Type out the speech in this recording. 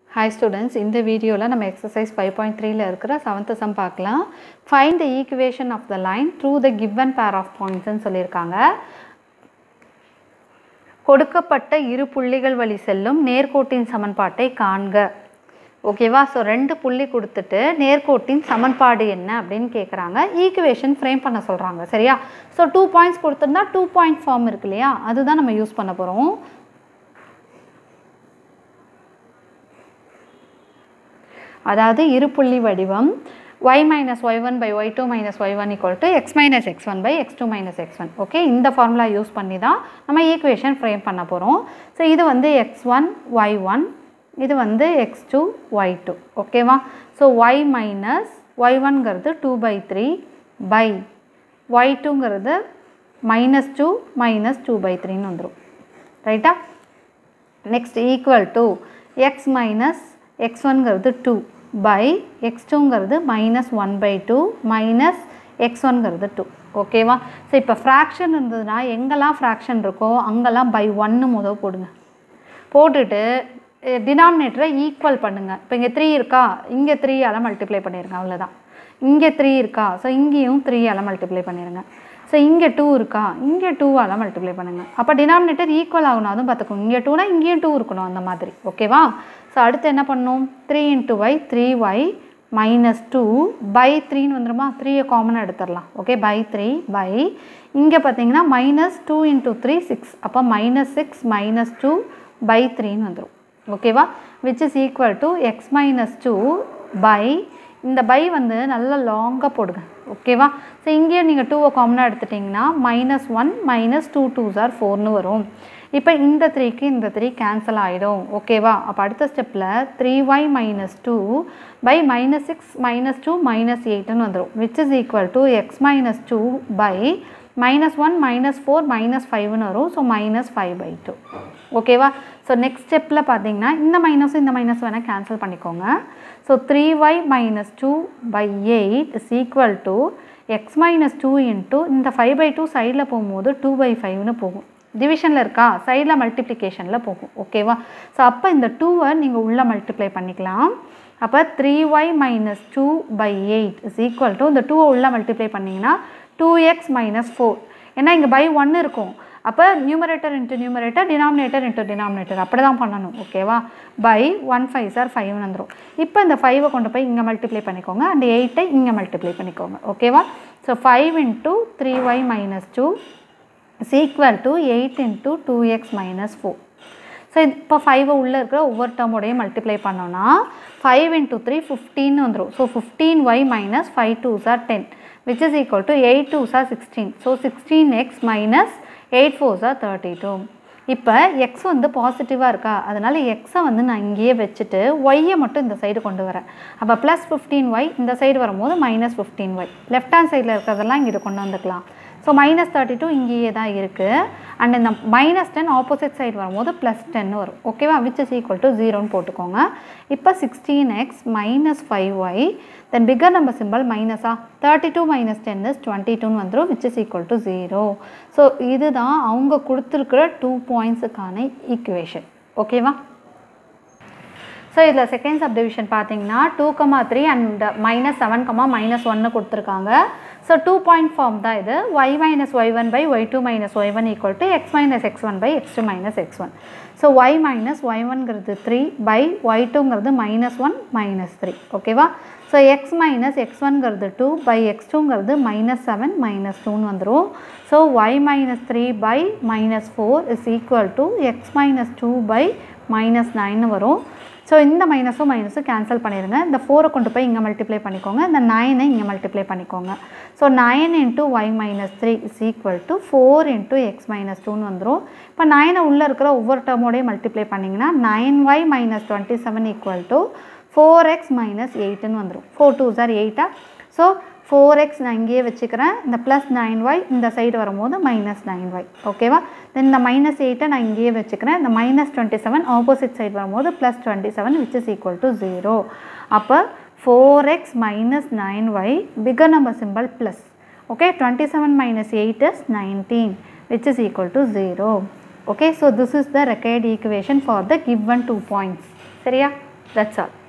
hi students இந்த வீடியோவில் நம்ம எக்ஸசைஸ் ஃபைவ் பாயிண்ட் த்ரீல இருக்கிற செவன்த் சம் பார்க்கலாம் find the equation of the line through the given pair of பாயிண்ட்ஸ்னு சொல்லியிருக்காங்க கொடுக்கப்பட்ட இரு புள்ளிகள் வழி செல்லும் நேர்கோட்டின் சமன்பாட்டை காண்க ஓகேவா ஸோ ரெண்டு புள்ளி கொடுத்துட்டு நேர்கோட்டின் சமன்பாடு என்ன அப்படின்னு கேட்குறாங்க ஈக்குவேஷன் ஃப்ரேம் பண்ண சொல்கிறாங்க சரியா ஸோ டூ பாயிண்ட்ஸ் கொடுத்துருந்தா டூ பாயிண்ட் ஃபார்ம் இருக்கு இல்லையா அதுதான் நம்ம யூஸ் பண்ண போகிறோம் அதாவது இருப்புள்ளி வடிவம் y minus y one by y two minus y one equal to x minus x one by x two minus x one okay இந்த ஃபார்முலா யூஸ் பண்ணி தான் நம்ம ஈக்குவேஷன் ஃப்ரேம் பண்ண போகிறோம் ஸோ இது வந்து எக்ஸ் ஒன் ஒய் ஒன் இது வந்து எக்ஸ் டூ ஒய் டூ ஓகேவா ஸோ ஒய் மைனஸ் ஒய் ஒன்ங்கிறது two by three by y டூங்கிறது minus two minus two by த்ரீன்னு வந்துடும் ரைட்டா next equal to x minus x ஒன்ங்கிறது டூ பை எக்ஸ் டூங்கிறது minus one by two minus x ஒன்ங்கிறது two ஓகேவா ஸோ இப்போ ஃப்ராக்ஷன் இருந்ததுன்னா எங்கெல்லாம் ஃப்ராக்ஷன் இருக்கோ அங்கெல்லாம் பை ஒன்று முதல் போடுங்க போட்டுட்டு டினாமினேட்டரை ஈக்குவல் பண்ணுங்கள் இப்போ இங்கே த்ரீ இருக்கா இங்கே த்ரீயால் மல்டிப்ளை பண்ணிடுங்க அவ்வளோதான் இங்கே த்ரீ இருக்கா ஸோ இங்கேயும் த்ரீயால் மல்டிப்ளை பண்ணிடுங்க ஸோ இங்கே டூ இருக்கா இங்கே டூவால் மல்டிப்ளை பண்ணுங்கள் அப்போ டினாமினேட்டர் ஈக்குவல் ஆகணும் அதுவும் பார்த்துக்கோங்க இங்கே டூனா இங்கேயும் டூ இருக்கணும் அந்த மாதிரி ஓகேவா ஸோ அடுத்து என்ன பண்ணணும் three into y three y minus two by த்ரீன்னு வந்துடுமா த்ரீயை காமனாக எடுத்துடலாம் ஓகே பை த்ரீ பை இங்கே பார்த்தீங்கன்னா minus two into three six அப்போ minus six minus two by த்ரீன்னு வந்துடும் ஓகேவா which is equal to x minus two by இந்த பை வந்து நல்லா லாங்காக போடுங்க ஓகேவா ஸோ இங்கேயும் நீங்கள் டூவை காமனாக எடுத்துட்டிங்கன்னா minus one minus two two or ஃபோர்னு வரும் இப்போ இந்த த்ரீக்கு இந்த த்ரீ கேன்சல் ஆகிடும் ஓகேவா அப்போ அடுத்த ஸ்டெப்பில் three y minus two by minus six minus two minus எயிட்டுன்னு வந்துடும் which is equal to x minus two by minus one minus four minus ஃபைவ்னு வரும் so minus five by two ஓகேவா ஸோ நெக்ஸ்ட் ஸ்டெப்பில் பார்த்தீங்கன்னா இந்த மைனஸும் இந்த மைனஸ் வேணால் கேன்சல் பண்ணிக்கோங்க so three y minus two by eight is equal to x minus two into இந்த ஃபைவ் பை டூ சைடில் போகும்போது டூ பை ஃபைவ்னு போகும் டிவிஷனில் இருக்கா சைடில் மல்டிப்ளிகேஷனில் போகும் ஓகேவா ஸோ அப்போ இந்த டூவை நீங்கள் உள்ளே மல்டிப்ளை பண்ணிக்கலாம் அப்போ three y minus two by eight is equal to இந்த டூவை உள்ளே மல்டிப்ளை பண்ணிங்கன்னா டூ எக்ஸ் மைனஸ் ஃபோர் ஏன்னா இங்கே பை ஒன்று இருக்கும் அப்போ numerator into numerator denominator into denominator அப்படி தான் பண்ணணும் ஓகேவா by one five are five வந்துடும் இப்போ இந்த ஃபைவை கொண்டு போய் இங்கே மல்டிப்ளை பண்ணிக்கோங்க அண்ட் எயிட்டை இங்கே மல்டிப்ளை பண்ணிக்கோங்க ஓகேவா so five into three y minus two is equal to eight into two x minus four so இப்போ ஃபைவை உள்ளே இருக்கிற ஒவ்வொரு டேர்மோடையும் மல்டிப்ளை பண்ணோன்னா ஃபைவ் இன்ட்டு த்ரீ ஃபிஃப்டீன் வந்துடும் so fifteen y minus five two are ten which is equal to eight two are sixteen so sixteen x minus eight four are thirty two இப்போ x வந்து பாசிட்டிவாக இருக்கா அதனால் எக்ஸை வந்து நான் இங்கேயே வச்சுட்டு ஒய்யை மட்டும் இந்த சைடு கொண்டு வரேன் அப்போ ப்ளஸ் ஃபிஃப்டீன் ஒய் இந்த சைடு வரும்போது minus fifteen y left hand சைடில் இருக்கிறதெல்லாம் இங்கே கொண்டு வந்துக்கலாம் ஸோ மைனஸ் தேர்ட்டி டூ இங்கேயே தான் இருக்குது அண்ட் இந்த மைனஸ் டென் ஆப்போசிட் சைடு வரும்போது ப்ளஸ் டென் வரும் ஓகேவா விச் இஸ் ஈக்குவல் டு ஜீரோன்னு போட்டுக்கோங்க இப்போ sixteen x minus five y then figure number simple மைனஸா thirty two minus ten is twenty டூன்னு வந்துடும் which is equal to zero so இதுதான் அவங்க கொடுத்துருக்குற டூ பாயிண்ட்ஸுக்கான ஈக்குவேஷன் ஓகேவா ஸோ இதில் செகண்ட் சப்டிவிஷன் பார்த்தீங்கன்னா two comma three and minus seven comma minus ஒன்று கொடுத்துருக்காங்க ஸோ டூ பாயிண்ட் ஃபார்ம் தான் இது y minus y one by y two minus y one equal to x minus x one by x two minus x one so y minus y ஒன்ங்கிறது three by y டூங்கிறது minus one minus three ஓகேவா so x minus x ஒன்ங்கிறது two by x டூங்கிறது minus seven minus டூன்னு வந்துடும் so y minus three by minus four is equal to x minus two by minus நைன்னு வரும் so இந்த மைனஸும் மைனஸும் கேன்சல் பண்ணிடுங்க இந்த ஃபோரை கொண்டு போய் இங்கே மல்டிப்ளை பண்ணிக்கோங்க இந்த நைனை இங்கே மல்டிப்ளை பண்ணிக்கோங்க so nine into y minus three is equal to four into x minus டூன்னு வந்துடும் இப்போ நைனை உள்ளே இருக்கிற ஒவ்வொரு டேர்மோடையும் மல்டிப்ளை பண்ணிங்கன்னா nine y minus twenty seven equal to four x minus எயிட்டுன்னு வந்துடும் ஃபோர் டூ சார் எயிட்டா ஸோ ஃபோர் எக்ஸ் நான் இங்கேயே வச்சுக்கிறேன் இந்த ப்ளஸ் நைன் ஒய் இந்த சைடு வரும்போது மைனஸ் நைன் ஒய் ஓகேவா தென் இந்த மைனஸ் எயிட்டை நான் இங்கேயே வச்சுக்கிறேன் இந்த minus twenty seven opposite side வரும்போது plus twenty seven which is equal to zero அப்போ four x minus nine y figure number simple plus okay twenty seven minus eight is nineteen which is equal to zero okay so this is the required equation for the given two points சரியா that's all